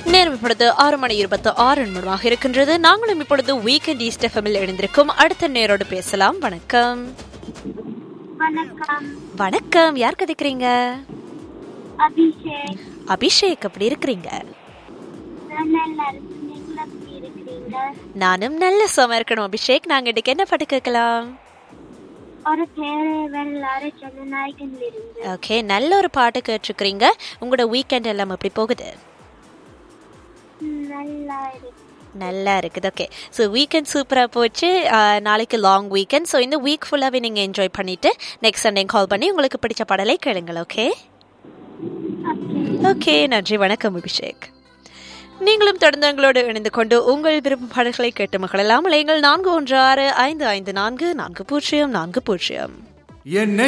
நேரம் இப்பொழுது ஆறு மணி இருபத்தி ஆறு நிமிடமாக இருக்கின்றது நாங்களும் இப்பொழுது வீக்கெண்ட் ஈஸ்ட் எஃப்எம்மில் இணைந்திருக்கும் அடுத்த நேரோடு பேசலாம் வணக்கம் வணக்கம் வணக்கம் யார் கதைக்கிறீங்க அபிஷேக் அபிஷேக் அப்படி இருக்கிறீங்க நான் நல்லா இருக்கேன் நீங்களும் எப்படி இருக்கிறீங்க நானும் நல்ல சுகமா இருக்கணும் அபிஷேக் நாங்க இன்னைக்கு என்ன பாட்டு கேட்கலாம் ஒரு பேரை வரலாறு ஜனநாயகன்ல இருந்து ஓகே நல்ல ஒரு பாட்டு கேட்டிருக்கிறீங்க உங்களோட வீக்கெண்ட் எல்லாம் எப்படி போகுது ம், நல்லா இருக்கு நல்லா இருக்குது ஓகே ஸோ வீக்கெண்ட் சூப்பராக போச்சு ஆஹ், நாளைக்கு லாங் வீக்கெண்ட் ஸோ இந்த வீக் ஃபுல்லாகவே நீங்கள் என்ஜாய் பண்ணிவிட்டு நெக்ஸ்ட் சண்டே கால் பண்ணி உங்களுக்கு பிடிச்ச பாடலை கேளுங்கள் ஓகே ஓகே நன்றி வணக்கம் அபிஷேக் நீங்களும் தொடர்ந்து எங்களோடு இணைந்து கொண்டு உங்கள் விருப்பம் பாடல்களை கேட்டு மகளெல்லாம் எங்கள் நான்கு ஒன்று ஆறு ஐந்து ஐந்து நான்கு நான்கு பூஜ்ஜியம் நான்கு பூஜ்ஜியம் என்